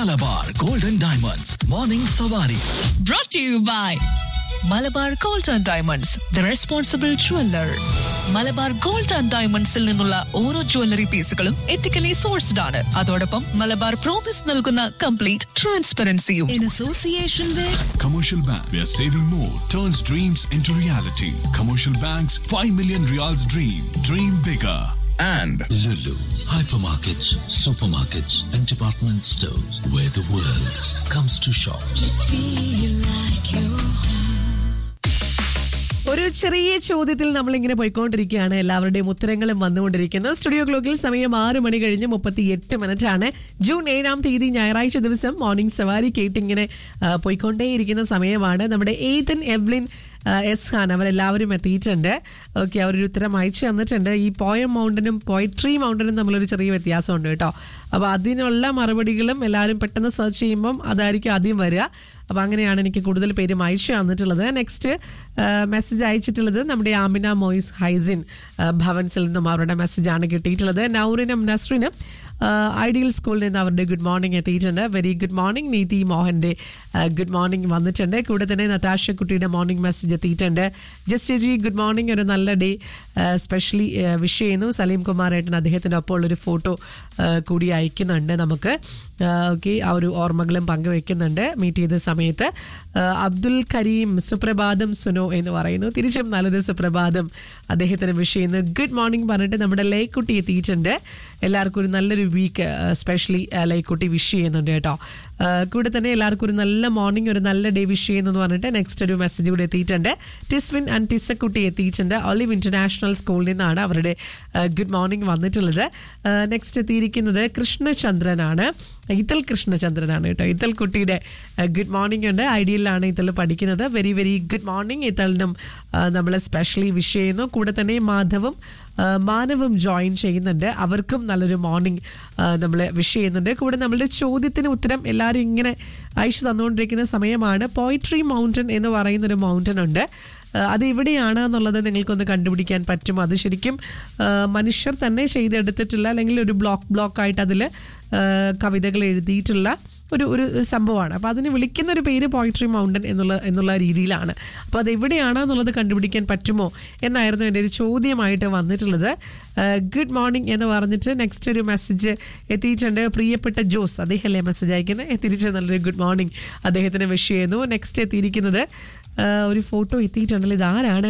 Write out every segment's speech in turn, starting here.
Malabar golden diamonds morning Savari brought to you by Malabar gold and diamonds the responsible jeweller Malabar gold and ഡയമണ്ട്സിൽ നിന്നുള്ള ഓരോ jewellery പീസുകളും ethically sourced ആണ് അതോടൊപ്പം മലബാർ പ്രോമിസ് നൽകുന്ന കംപ്ലീറ്റ് ട്രാൻസ്പെറൻസിയും in association with Commercial Bank, where saving more turns dreams into reality. Commercial Bank's 5 million reals dream. Dream bigger. and Lulu, hypermarkets, supermarkets, and department stores where the world comes to shop. ഒരു ചെറിയ ചോദ്യത്തിൽ നമ്മൾ ഇങ്ങനെ പോയിക്കൊണ്ടിരിക്കുകയാണ് എല്ലാവരുടെയും ഉത്തരങ്ങളും വന്നുകൊണ്ടിരിക്കുന്നത് studio ക്ലോക്കിൽ സമയം ആറ് മണി കഴിഞ്ഞ് മുപ്പത്തി എട്ട് മിനിറ്റ് ആണ് ജൂൺ ഏഴാം തീയതി ഞായറാഴ്ച ദിവസം മോർണിംഗ് സവാരി കേട്ടിങ്ങനെ ആ, പോയിക്കൊണ്ടേയിരിക്കുന്ന സമയമാണ് നമ്മുടെ എയ്തൻ എവ്ലിൻ ആ, എസ് ഖാൻ അവരെല്ലാവരും എത്തിയിട്ടുണ്ട് ഓക്കെ അവരൊരു ഉത്തരം അയച്ചു തന്നിട്ടുണ്ട് ഈ പോയം മൗണ്ടനും പോയട്രി മൗണ്ടനും തമ്മിലൊരു ചെറിയ വ്യത്യാസമുണ്ട് കേട്ടോ അപ്പോൾ അതിനുള്ള മറുപടികളും എല്ലാവരും പെട്ടെന്ന് സെർച്ച് ചെയ്യുമ്പം അതായിരിക്കും ആദ്യം വരിക അപ്പോൾ അങ്ങനെയാണ് എനിക്ക് കൂടുതൽ പേര് അയച്ചു തന്നിട്ടുള്ളത് നെക്സ്റ്റ് മെസ്സേജ് അയച്ചിട്ടുള്ളത് നമ്മുടെ ആമിന മോയിസ് ഹൈസിൻ ആ, ഭവൻസിൽ നിന്നും അവരുടെ മെസ്സേജാണ് കിട്ടിയിട്ടുള്ളത് നൗറിനും നസ്രിനും ഐഡിയൽ സ്കൂളിൽ നിന്ന് അവരുടെ ഗുഡ് മോർണിംഗ് എത്തിയിട്ടുണ്ട് വെരി ഗുഡ് മോർണിംഗ് നീതി മോഹൻ്റെ ഗുഡ് മോർണിംഗ് വന്നിട്ടുണ്ട് കൂടെ തന്നെ നതാശ കുട്ടിയുടെ മോർണിംഗ് മെസ്സേജ് എത്തിയിട്ടുണ്ട് ജസ്റ്റ് ജി ഗുഡ് മോർണിംഗ് ഒരു നല്ല ഡേ സ്പെഷ്യലി വിഷ് ചെയ്യുന്നു സലീം കുമാർ ഏട്ടൻ അദ്ദേഹത്തിൻ്റെ ഒപ്പം ഉള്ളൊരു ഫോട്ടോ കൂടി അയക്കുന്നുണ്ട് നമുക്ക് ഓക്കെ ആ ഒരു ഓർമ്മകളും പങ്കുവെക്കുന്നുണ്ട് മീറ്റ് ചെയ്ത സമയത്ത് ആ, അബ്ദുൽ കരീം സുപ്രഭാതം സുനോ എന്ന് പറയുന്നു തിരിച്ചും നല്ലൊരു സുപ്രഭാതം അദ്ദേഹത്തിന് വിഷ് ചെയ്യുന്നു ഗുഡ് മോർണിംഗ് പറഞ്ഞിട്ട് നമ്മുടെ ലേക്കുട്ടി എത്തിയിട്ടുണ്ട് എല്ലാവർക്കും ഒരു നല്ലൊരു വീക്ക് സ്പെഷ്യലി ലൈക്കുട്ടി വിഷ് ചെയ്യുന്നുണ്ട് കേട്ടോ ആ, കൂടെ തന്നെ എല്ലാവർക്കും ഒരു നല്ല മോർണിംഗ് ഒരു നല്ല ഡേ വിഷ് ചെയ്യുന്നു എന്ന് പറഞ്ഞിട്ട് നെക്സ്റ്റ് ഒരു മെസ്സേജ് കൂടി എത്തിയിട്ടുണ്ട് ടിസ്വിൻ ആൻഡ് ടിസക്കുട്ടി എത്തിയിട്ടുണ്ട് ഒലിവ് ഇന്റർനാഷണൽ സ്കൂളിൽ നിന്നാണ് അവരുടെ ഗുഡ് മോർണിംഗ് വന്നിട്ടുള്ളത് നെക്സ്റ്റ് എത്തിയിരിക്കുന്നത് കൃഷ്ണചന്ദ്രനാണ് ഇത്തൽ കൃഷ്ണചന്ദ്രനാണ് കേട്ടോ ഇത്തൽ കുട്ടിയുടെ ഗുഡ് മോർണിംഗ് ഉണ്ട് ഐഡിയയിലാണ് ഇത്തൽ പഠിക്കുന്നത് വെരി വെരി ഗുഡ് മോർണിംഗ് ഇത്തലിനും നമ്മൾ സ്പെഷ്യലി വിഷ് ചെയ്യുന്നു കൂടെ തന്നെ മാധവും ആ, മാനവും ജോയിൻ ചെയ്യുന്നുണ്ട് അവർക്കും നല്ലൊരു മോർണിംഗ് നമ്മൾ വിഷ് ചെയ്യുന്നുണ്ട് കൂടെ നമ്മളുടെ ചോദ്യത്തിന് ഉത്തരം എല്ലാവരും ഇങ്ങനെ അയച്ചു തന്നുകൊണ്ടിരിക്കുന്ന സമയമാണ് പോയിട്രി മൗണ്ടൻ എന്ന് പറയുന്ന ഒരു മൗണ്ടൻ ഉണ്ട് ആ, അത് എവിടെയാണ് എന്നുള്ളത് നിങ്ങൾക്കൊന്ന് കണ്ടുപിടിക്കാൻ പറ്റും അത് ശരിക്കും ആ, മനുഷ്യർ തന്നെ ചെയ്തെടുത്തിട്ടുള്ള അല്ലെങ്കിൽ ഒരു ബ്ലോക്ക് ബ്ലോക്ക് ആയിട്ട് അതിൽ കവിതകൾ എഴുതിയിട്ടുള്ള ഒരു ഒരു സംഭവമാണ് അപ്പോൾ അതിന് വിളിക്കുന്ന ഒരു പേര് പോയിട്രി മൗണ്ടൻ എന്നുള്ള എന്നുള്ള രീതിയിലാണ് അപ്പോൾ അത് എവിടെയാണ് എന്നുള്ളത് കണ്ടുപിടിക്കാൻ പറ്റുമോ എന്നായിരുന്നു എൻ്റെ ഒരു ചോദ്യമായിട്ട് വന്നിട്ടുള്ളത് ഗുഡ് മോർണിംഗ് എന്ന് പറഞ്ഞിട്ട് നെക്സ്റ്റ് ഒരു മെസ്സേജ് എത്തിയിട്ടുണ്ട് പ്രിയപ്പെട്ട ജോസ് അദ്ദേഹമല്ലേ മെസ്സേജ് അയക്കുന്നത് തിരിച്ച് നല്ലൊരു ഗുഡ് മോർണിംഗ് അദ്ദേഹത്തിന് വിഷ് ചെയ്യുന്നു നെക്സ്റ്റ് എത്തിയിരിക്കുന്നത് ആ, ഒരു ഫോട്ടോ എത്തിയിട്ടുണ്ടല്ലോ ഇതാരാണ്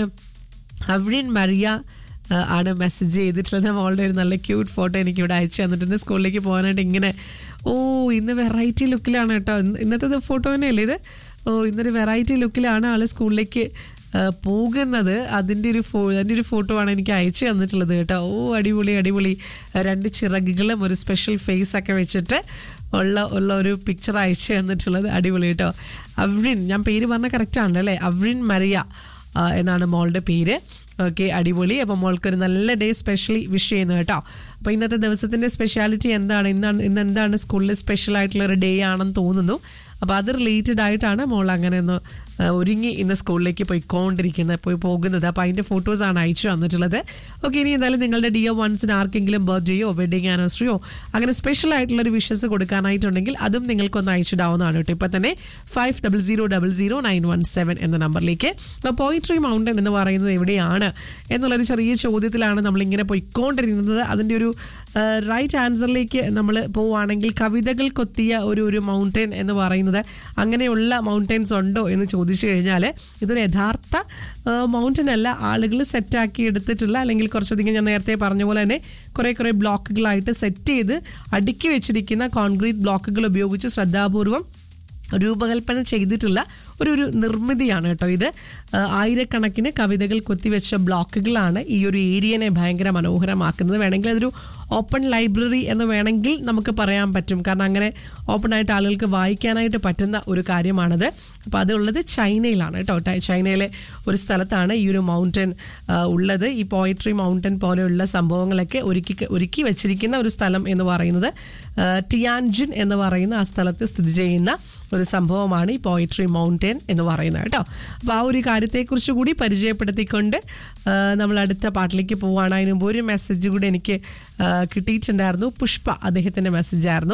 അവ്രിൻ മറിയ ആ, ആണ് മെസ്സേജ് ചെയ്തിട്ടുള്ളത് മോളുടെ ഒരു നല്ല ക്യൂട്ട് ഫോട്ടോ എനിക്ക് ഇവിടെ അയച്ചു തന്നിട്ടുണ്ട് സ്കൂളിലേക്ക് പോകാനായിട്ട് ഇങ്ങനെ ഓ ഇന്ന് വെറൈറ്റി ലുക്കിലാണ് കേട്ടോ ഇന്ന് ഇന്നത്തെ ഫോട്ടോ തന്നെയല്ലേ ഇത് ഓ ഇന്നൊരു വെറൈറ്റി ലുക്കിലാണ് ആള് സ്കൂളിലേക്ക് ആ, പോകുന്നത് അതിൻ്റെ ഒരു ഫോ അതിൻ്റെ ഒരു ഫോട്ടോ ആണ് എനിക്ക് അയച്ചു തന്നിട്ടുള്ളത് കേട്ടോ ഓ അടിപൊളി അടിപൊളി രണ്ട് ചിറകുകളും ഒരു സ്പെഷ്യൽ ഫേസ് ഒക്കെ വെച്ചിട്ട് ഉള്ള ഉള്ള ഒരു പിക്ചർ അയച്ചു തന്നിട്ടുള്ളത് അടിപൊളി കേട്ടോ അവ്രിൻ ഞാൻ പേര് പറഞ്ഞ കറക്റ്റ് ആണല്ലോ അല്ലേ അവ്രിൻ മറിയ ആ, എന്നാണ് മോളുടെ പേര് ഓക്കെ അടിപൊളി അപ്പോൾ മോൾക്കൊരു നല്ല ഡേ സ്പെഷ്യലി വിഷ് ചെയ്യുന്നു കേട്ടോ അപ്പോൾ ഇന്നത്തെ ദിവസത്തിൻ്റെ സ്പെഷ്യാലിറ്റി എന്താണ് ഇന്നാണ് ഇന്ന് എന്താണ് സ്കൂളിൽ സ്പെഷ്യൽ ആയിട്ടുള്ള ഒരു ഡേ ആണെന്ന് തോന്നുന്നു അപ്പോൾ അത് റിലേറ്റഡ് ആയിട്ടാണ് മോൾ അങ്ങനെ ഒന്ന് ആ, ഒരുങ്ങി ഇന്ന് സ്കൂളിലേക്ക് പോയിക്കൊണ്ടിരിക്കുന്നത് പോയി പോകുന്നത് അപ്പോൾ അതിൻ്റെ ഫോട്ടോസാണ് അയച്ചു തന്നിട്ടുള്ളത് ഓക്കെ ഇനി എന്തായാലും നിങ്ങളുടെ ഡിയോ വൺസിന് ആർക്കെങ്കിലും ബർത്ത്ഡേയോ വെഡിങ് ആനിവേഴ്സറിയോ അങ്ങനെ സ്പെഷ്യൽ ആയിട്ടുള്ള ഒരു വിഷസ് കൊടുക്കാനായിട്ടുണ്ടെങ്കിൽ അതും നിങ്ങൾക്കൊന്ന് അയച്ചിടാവുന്നതാണ് കേട്ടോ ഇപ്പം തന്നെ five double zero double zero nine one seven എന്ന നമ്പറിലേക്ക് പോയിട്രി മൗണ്ടൻ എന്ന് പറയുന്നത് എവിടെയാണ് എന്നുള്ളൊരു ചെറിയ ചോദ്യത്തിലാണ് നമ്മളിങ്ങനെ പോയിക്കൊണ്ടിരിക്കുന്നത് അതിൻ്റെ ഒരു റൈറ്റ് ആൻസറിലേക്ക് നമ്മൾ പോവുകയാണെങ്കിൽ കവിതകൾ കൊത്തിയ ഒരു ഒരു മൗണ്ടൻ എന്ന് പറയുന്നത് അങ്ങനെയുള്ള മൗണ്ടൻസ് ഉണ്ടോ എന്ന് ചോദിച്ചു കഴിഞ്ഞാൽ ഇതൊരു യഥാർത്ഥ മൗണ്ടൻ അല്ല ആളുകൾ സെറ്റാക്കി എടുത്തിട്ടുള്ള അല്ലെങ്കിൽ കുറച്ചധികം ഞാൻ നേരത്തെ പറഞ്ഞ പോലെ തന്നെ കുറേ കുറേ ബ്ലോക്കുകളായിട്ട് സെറ്റ് ചെയ്ത് അടുക്കി വെച്ചിരിക്കുന്ന കോൺക്രീറ്റ് ബ്ലോക്കുകൾ ഉപയോഗിച്ച് ശ്രദ്ധാപൂർവം രൂപകൽപ്പന ചെയ്തിട്ടുള്ള ഒരു ഒരു നിർമ്മിതിയാണ് കേട്ടോ ഇത് ആ, ആയിരക്കണക്കിന് കവിതകൾ കൊത്തിവെച്ച ബ്ലോക്കുകളാണ് ഈ ഒരു ഏരിയനെ ഭയങ്കര മനോഹരമാക്കുന്നത് വേണമെങ്കിൽ അതൊരു ഓപ്പൺ ലൈബ്രറി എന്ന് വേണമെങ്കിൽ നമുക്ക് പറയാൻ പറ്റും കാരണം അങ്ങനെ ഓപ്പൺ ആയിട്ട് ആളുകൾക്ക് വായിക്കാനായിട്ട് പറ്റുന്ന ഒരു കാര്യമാണത് അപ്പോൾ അതുള്ളത് ചൈനയിലാണ് കേട്ടോ ട- ചൈനയിലെ ഒരു സ്ഥലത്താണ് ഈ ഒരു മൗണ്ടൻ ആ, ഉള്ളത് ഈ പോയട്രി മൗണ്ടൻ പോലെയുള്ള സംഭവങ്ങളൊക്കെ ഒരുക്കി ഒരുക്കി വെച്ചിരിക്കുന്ന ഒരു സ്ഥലം എന്ന് പറയുന്നത് ആ, ടിയാൻജിൻ എന്ന് പറയുന്ന ആ സ്ഥലത്ത് സ്ഥിതി ചെയ്യുന്ന ഒരു സംഭവമാണ് ഈ പോയിട്രി മൗണ്ടൻ എന്ന് പറയുന്നത് കേട്ടോ അപ്പോൾ ആ ഒരു കാര്യത്തെക്കുറിച്ച് കൂടി പരിചയപ്പെടുത്തിക്കൊണ്ട് ആ, നമ്മൾ അടുത്ത പാട്ടിലേക്ക് പോവുകയാണ് അതിന് മുമ്പ് ഒരു മെസ്സേജ് കൂടി എനിക്ക് ആ, കിട്ടിയിട്ടുണ്ടായിരുന്നു പുഷ്പ അദ്ദേഹത്തിൻ്റെ മെസ്സേജ് ആയിരുന്നു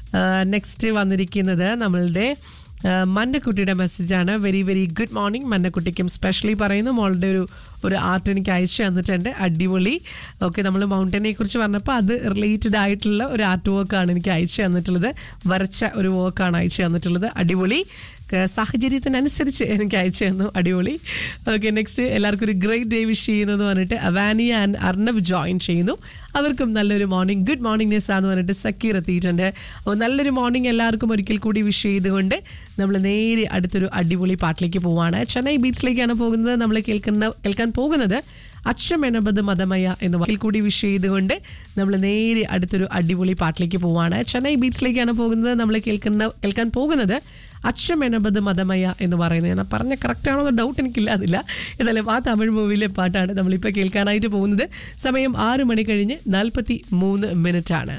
നെക്സ്റ്റ് വന്നിരിക്കുന്നത് നമ്മളുടെ ആ, മന്നക്കുട്ടിയുടെ മെസ്സേജാണ് വെരി വെരി ഗുഡ് മോർണിംഗ് മന്നക്കുട്ടിക്കും സ്പെഷ്യലി പറയുന്നു മോളുടെ ഒരു ഒരു ആർട്ട് എനിക്ക് അയച്ചു തന്നിട്ടുണ്ട് അടിപൊളി ഓക്കെ നമ്മൾ മൗണ്ടനെ കുറിച്ച് പറഞ്ഞപ്പോൾ അത് റിലേറ്റഡ് ആയിട്ടുള്ള ഒരു ആർട്ട് വർക്കാണ് എനിക്ക് അയച്ചു തന്നിട്ടുള്ളത് വരച്ച ഒരു വർക്കാണ് അയച്ചു തന്നിട്ടുള്ളത് അടിപൊളി ക- സാഹചര്യത്തിനനുസരിച്ച് എനിക്ക് അയച്ചു തന്നു അടിപൊളി ഓക്കെ നെക്സ്റ്റ് എല്ലാവർക്കും ഒരു ഗ്രേറ്റ് ഡേ വിഷ് ചെയ്യുന്നത് പറഞ്ഞിട്ട് അവാനിയ ആൻഡ് അർണവ് ജോയിൻ ചെയ്യുന്നു അവർക്കും നല്ലൊരു മോർണിംഗ് ഗുഡ് മോർണിംഗ് നെസ് എന്ന് പറഞ്ഞിട്ട് സക്കീർ എത്തിയിട്ടുണ്ട് അപ്പോൾ നല്ലൊരു മോർണിംഗ് എല്ലാവർക്കും ഒരിക്കൽ കൂടി വിഷ് ചെയ്തുകൊണ്ട് നമ്മൾ നേരെ അടുത്തൊരു അടിപൊളി പാട്ടിലേക്ക് പോവാണ് ചെന്നൈ ബീച്ചിലേക്കാണ് പോകുന്നത് നമ്മൾ കേൾക്കുന്ന കേൾക്കാൻ പോകുന്നത് അച്ഛം എണപത് മതമയ എന്ന് വാക്കിൽ കൂടി വിഷ് ചെയ്തുകൊണ്ട് നമ്മൾ നേരെ അടുത്തൊരു അടിപൊളി പാട്ടിലേക്ക് പോവാണ് ചെന്നൈ ബീച്ചിലേക്കാണ് പോകുന്നത് നമ്മൾ കേൾക്കുന്ന കേൾക്കാൻ പോകുന്നത് അച്ഛം എണപത് മതമയ എന്ന് പറയുന്നത് ഞാൻ പറഞ്ഞ കറക്റ്റ് ആണോ ഡൗട്ട് എനിക്കില്ല അതില്ല ഏതായാലും ആ തമിഴ് മൂവിയിലെ പാട്ടാണ് നമ്മളിപ്പോൾ കേൾക്കാനായിട്ട് പോകുന്നത് സമയം ആറ് മണി കഴിഞ്ഞ് നാൽപ്പത്തി മൂന്ന് മിനിറ്റ് ആണ്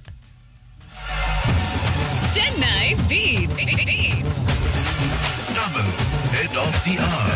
Chennai Beats. Beats. Double head of the hour.